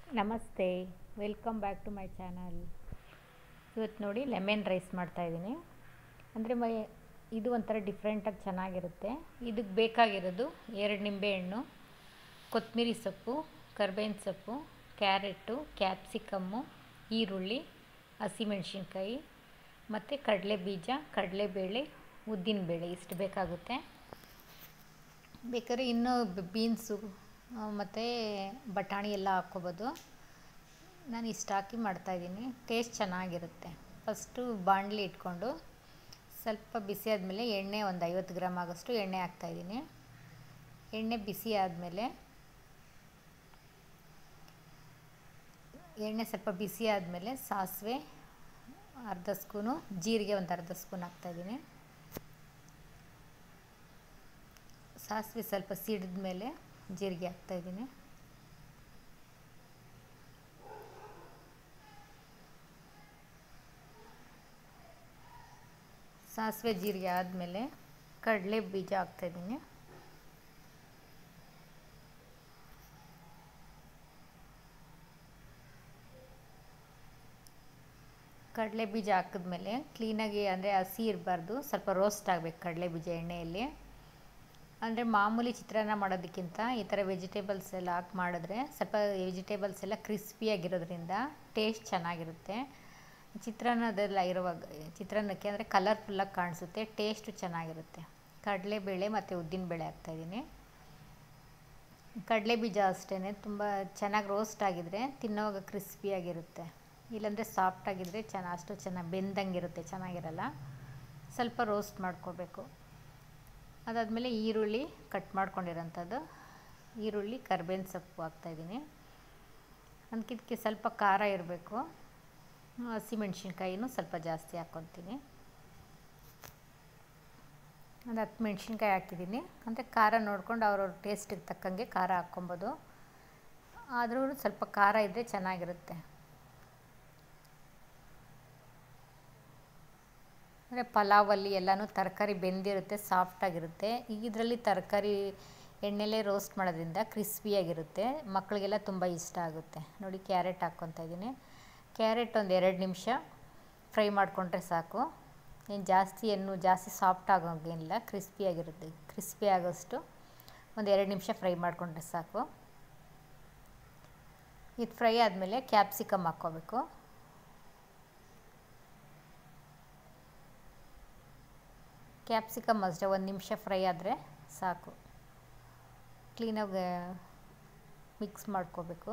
ನಮಸ್ತೆ welcome back to my channel ಇವತ್ತು ನೋಡಿ ಲೆಮನ್ ರೈಸ್ ಮಾಡ್ತಾಯಿದ್ದೀನಿ ಅಂದರೆ ಮೈ ಇದು ಒಂಥರ ಡಿಫ್ರೆಂಟಾಗಿ ಚೆನ್ನಾಗಿರುತ್ತೆ ಇದಕ್ಕೆ ಬೇಕಾಗಿರೋದು ಎರಡು ನಿಂಬೆಹಣ್ಣು ಕೊತ್ತಂಬರಿ ಸೊಪ್ಪು ಕರ್ಬೇವಿನ ಸೊಪ್ಪು ಕ್ಯಾರೆಟು ಕ್ಯಾಪ್ಸಿಕಮ್ಮು ಈರುಳ್ಳಿ ಹಸಿಮೆಣ್ಸಿನ್ಕಾಯಿ ಮತ್ತು ಕಡಲೆ ಬೀಜ ಕಡಲೆಬೇಳೆ ಉದ್ದಿನಬೇಳೆ ಇಷ್ಟು ಬೇಕಾಗುತ್ತೆ ಬೇಕಾದ್ರೆ ಇನ್ನೂ ಬೀನ್ಸು ಮತ್ತು ಬಟಾಣಿ ಎಲ್ಲ ಹಾಕ್ಕೋಬೋದು ನಾನು ಇಷ್ಟು ಹಾಕಿ ಮಾಡ್ತಾಯಿದ್ದೀನಿ ಟೇಸ್ಟ್ ಚೆನ್ನಾಗಿರುತ್ತೆ ಫಸ್ಟು ಬಾಣಲಿ ಇಟ್ಕೊಂಡು ಸ್ವಲ್ಪ ಬಿಸಿ ಆದಮೇಲೆ ಎಣ್ಣೆ ಒಂದು ಐವತ್ತು ಗ್ರಾಮ್ ಆಗೋಷ್ಟು ಎಣ್ಣೆ ಹಾಕ್ತಾಯಿದ್ದೀನಿ ಎಣ್ಣೆ ಬಿಸಿ ಆದಮೇಲೆ ಎಣ್ಣೆ ಸ್ವಲ್ಪ ಬಿಸಿ ಆದಮೇಲೆ ಸಾಸಿವೆ ಅರ್ಧ ಸ್ಪೂನು ಜೀರಿಗೆ ಒಂದು ಅರ್ಧ ಸ್ಪೂನ್ ಹಾಕ್ತಾಯಿದ್ದೀನಿ ಸಾಸಿವೆ ಸ್ವಲ್ಪ ಸಿಡಿದ ಮೇಲೆ ಜೀರಿಗೆ ಹಾಕ್ತಾಯಿದ್ದೀನಿ ಸಾಸಿವೆ ಜೀರಿಗೆ ಆದಮೇಲೆ ಕಡಲೆ ಬೀಜ ಹಾಕ್ತಾಯಿದ್ದೀನಿ ಕಡಲೆ ಬೀಜ ಹಾಕಿದ್ಮೇಲೆ ಕ್ಲೀನಾಗಿ ಅಂದರೆ ಹಸಿ ಇರಬಾರ್ದು ಸ್ವಲ್ಪ ರೋಸ್ಟ್ ಆಗಬೇಕು ಕಡಲೆ ಬೀಜ ಎಣ್ಣೆಯಲ್ಲಿ ಅಂದರೆ ಮಾಮೂಲಿ ಚಿತ್ರಾನ್ನ ಮಾಡೋದಕ್ಕಿಂತ ಈ ಥರ ವೆಜಿಟೇಬಲ್ಸ್ ಎಲ್ಲ ಹಾಕಿ ಮಾಡಿದ್ರೆ ಸ್ವಲ್ಪ ವೆಜಿಟೇಬಲ್ಸ್ ಎಲ್ಲ ಕ್ರಿಸ್ಪಿಯಾಗಿರೋದ್ರಿಂದ ಟೇಸ್ಟ್ ಚೆನ್ನಾಗಿರುತ್ತೆ ಚಿತ್ರಾನ್ನದೆಲ್ಲ ಇರುವಾಗ ಚಿತ್ರಾನ್ನಕ್ಕೆ ಅಂದರೆ ಕಲರ್ಫುಲ್ಲಾಗಿ ಕಾಣಿಸುತ್ತೆ ಟೇಸ್ಟು ಚೆನ್ನಾಗಿರುತ್ತೆ ಕಡಲೆಬೇಳೆ ಮತ್ತು ಉದ್ದಿನಬೇಳೆ ಹಾಕ್ತಾಯಿದ್ದೀನಿ ಕಡಲೆ ಬೀಜ ಅಷ್ಟೇ ತುಂಬ ಚೆನ್ನಾಗಿ ರೋಸ್ಟ್ ಆಗಿದ್ರೆ ತಿನ್ನೋವಾಗ ಕ್ರಿಸ್ಪಿಯಾಗಿರುತ್ತೆ ಇಲ್ಲಾಂದರೆ ಸಾಫ್ಟಾಗಿದ್ದರೆ ಚೆನ್ನ ಅಷ್ಟು ಚೆನ್ನಾಗಿ ಬೆಂದಂಗಿರುತ್ತೆ ಚೆನ್ನಾಗಿರಲ್ಲ ಸ್ವಲ್ಪ ರೋಸ್ಟ್ ಮಾಡ್ಕೋಬೇಕು ಅದಾದಮೇಲೆ ಈರುಳ್ಳಿ ಕಟ್ ಮಾಡ್ಕೊಂಡಿರೋಂಥದ್ದು ಈರುಳ್ಳಿ ಕರ್ಬೇವಿನ ಸೊಪ್ಪು ಹಾಕ್ತಾಯಿದ್ದೀನಿ ಅದಕ್ಕಿದಕ್ಕೆ ಸ್ವಲ್ಪ ಖಾರ ಇರಬೇಕು ಹಸಿಮೆಣ್ಸಿನ್ಕಾಯಿನೂ ಸ್ವಲ್ಪ ಜಾಸ್ತಿ ಹಾಕ್ಕೊತೀನಿ ಒಂದು ಹತ್ತು ಮೆಣ್ಸಿನ್ಕಾಯಿ ಹಾಕಿದ್ದೀನಿ ಅಂದರೆ ಖಾರ ನೋಡ್ಕೊಂಡು ಅವ್ರವ್ರ ಟೇಸ್ಟಿಗೆ ತಕ್ಕಂಗೆ ಖಾರ ಹಾಕ್ಕೊಬೋದು ಆದರೂ ಸ್ವಲ್ಪ ಖಾರ ಇದ್ದರೆ ಚೆನ್ನಾಗಿರುತ್ತೆ ಅಂದರೆ ಪಲಾವಲ್ಲಿ ಎಲ್ಲನೂ ತರಕಾರಿ ಬೆಂದಿರುತ್ತೆ ಸಾಫ್ಟಾಗಿರುತ್ತೆ ಈಗ ಇದರಲ್ಲಿ ತರಕಾರಿ ಎಣ್ಣೆಲೇ ರೋಸ್ಟ್ ಮಾಡೋದ್ರಿಂದ ಕ್ರಿಸ್ಪಿಯಾಗಿರುತ್ತೆ ಮಕ್ಕಳಿಗೆಲ್ಲ ತುಂಬ ಇಷ್ಟ ಆಗುತ್ತೆ ನೋಡಿ ಕ್ಯಾರೆಟ್ ಹಾಕ್ಕೊತಾ ಇದ್ದೀನಿ ಕ್ಯಾರೆಟ್ ಒಂದು ಎರಡು ನಿಮಿಷ ಫ್ರೈ ಮಾಡಿಕೊಂಡ್ರೆ ಸಾಕು ಏನು ಜಾಸ್ತಿ ಏನು ಜಾಸ್ತಿ ಸಾಫ್ಟ್ ಆಗೋಂಗಿಲ್ಲ ಕ್ರಿಸ್ಪಿಯಾಗಿರುತ್ತೆ ಕ್ರಿಸ್ಪಿ ಆಗೋಷ್ಟು ಒಂದು ಎರಡು ನಿಮಿಷ ಫ್ರೈ ಮಾಡಿಕೊಂಡ್ರೆ ಸಾಕು ಇದು ಫ್ರೈ ಆದಮೇಲೆ ಕ್ಯಾಪ್ಸಿಕಮ್ ಹಾಕ್ಕೋಬೇಕು ಕ್ಯಾಪ್ಸಿಕಮ್ ಅಷ್ಟೇ ಒಂದು ನಿಮಿಷ ಫ್ರೈ ಆದರೆ ಸಾಕು ಕ್ಲೀನಾಗಿ ಮಿಕ್ಸ್ ಮಾಡ್ಕೋಬೇಕು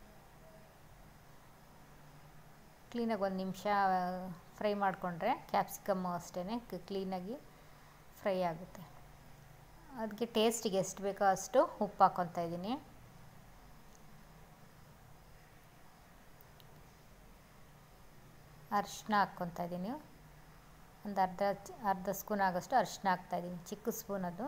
ಕ್ಲೀನಾಗಿ ಒಂದು ನಿಮಿಷ ಫ್ರೈ ಮಾಡಿಕೊಂಡ್ರೆ ಕ್ಯಾಪ್ಸಿಕಮ್ಮು ಅಷ್ಟೇ ಕ್ಲೀನಾಗಿ ಫ್ರೈ ಆಗುತ್ತೆ ಅದಕ್ಕೆ ಟೇಸ್ಟಿಗೆ ಎಷ್ಟು ಬೇಕೋ ಅಷ್ಟು ಉಪ್ಪು ಹಾಕ್ಕೊತಾ ಇದ್ದೀನಿ ಅರಿಶಿನ ಹಾಕ್ಕೊತಾ ಇದ್ದೀನಿ ಒಂದು ಅರ್ಧ ಅರ್ಧ ಸ್ಪೂನ್ ಆಗೋಷ್ಟು ಅರಿಶಿನ ಹಾಕ್ತಾಯಿದ್ದೀನಿ ಚಿಕ್ಕ ಸ್ಪೂನ್ ಅದು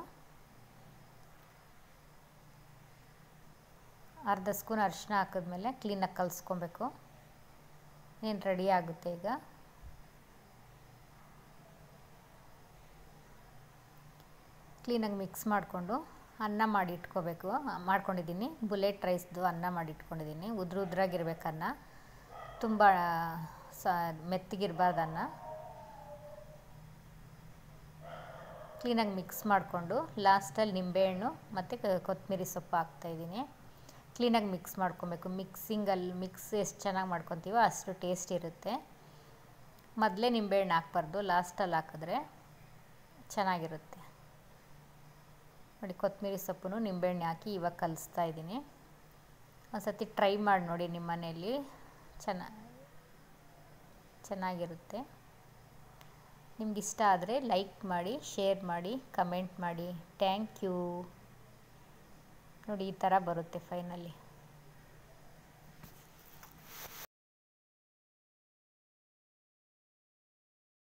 ಅರ್ಧ ಸ್ಪೂನ್ ಅರಿಶಿನ ಹಾಕಿದ್ಮೇಲೆ ಕ್ಲೀನಾಗಿ ಕಲಿಸ್ಕೊಬೇಕು ಏನು ರೆಡಿ ಆಗುತ್ತೆ ಈಗ ಕ್ಲೀನಾಗಿ ಮಿಕ್ಸ್ ಮಾಡಿಕೊಂಡು ಅನ್ನ ಮಾಡಿ ಇಟ್ಕೋಬೇಕು ಮಾಡ್ಕೊಂಡಿದ್ದೀನಿ ಬುಲೆಟ್ ರೈಸ್ದು ಅನ್ನ ಮಾಡಿ ಇಟ್ಕೊಂಡಿದ್ದೀನಿ ಉದ್ರ ಉದ್ರಾಗಿರ್ಬೇಕು ಅನ್ನ ತುಂಬ ಸ ಮೆತ್ತಗಿರಬಾರ್ದು ಅನ್ನ ಕ್ಲೀನಾಗಿ ಮಿಕ್ಸ್ ಮಾಡಿಕೊಂಡು ಲಾಸ್ಟಲ್ಲಿ ನಿಂಬೆಹಣ್ಣು ಮತ್ತು ಕೊತ್ತಂಬರಿ ಸೊಪ್ಪು ಹಾಕ್ತಾಯಿದ್ದೀನಿ ಕ್ಲೀನಾಗಿ ಮಿಕ್ಸ್ ಮಾಡ್ಕೊಬೇಕು ಮಿಕ್ಸಿಂಗಲ್ಲಿ ಮಿಕ್ಸ್ ಎಷ್ಟು ಚೆನ್ನಾಗಿ ಮಾಡ್ಕೊತೀವೋ ಅಷ್ಟು ಟೇಸ್ಟ್ ಇರುತ್ತೆ ಮೊದಲೇ ನಿಂಬೆಹಣ್ಣು ಹಾಕ್ಬಾರ್ದು ಲಾಸ್ಟಲ್ಲಿ ಹಾಕಿದ್ರೆ ಚೆನ್ನಾಗಿರುತ್ತೆ ನೋಡಿ ಕೊತ್ತಂಬರಿ ಸೊಪ್ಪು ನಿಂಬೆಹಣ್ಣು ಹಾಕಿ ಇವಾಗ ಕಲಿಸ್ತಾ ಇದ್ದೀನಿ ಒಂದು ಸತಿ ಟ್ರೈ ಮಾಡಿ ನೋಡಿ ನಿಮ್ಮ ಮನೆಯಲ್ಲಿ ಚೆನ್ನ ಚೆನ್ನಾಗಿರುತ್ತೆ ನಿಮ್ಗೆ ಇಷ್ಟ ಆದರೆ ಲೈಕ್ ಮಾಡಿ ಶೇರ್ ಮಾಡಿ ಕಮೆಂಟ್ ಮಾಡಿ ಥ್ಯಾಂಕ್ ಯು ನೋಡಿ ಈ ಥರ ಬರುತ್ತೆ ಫೈನಲಿ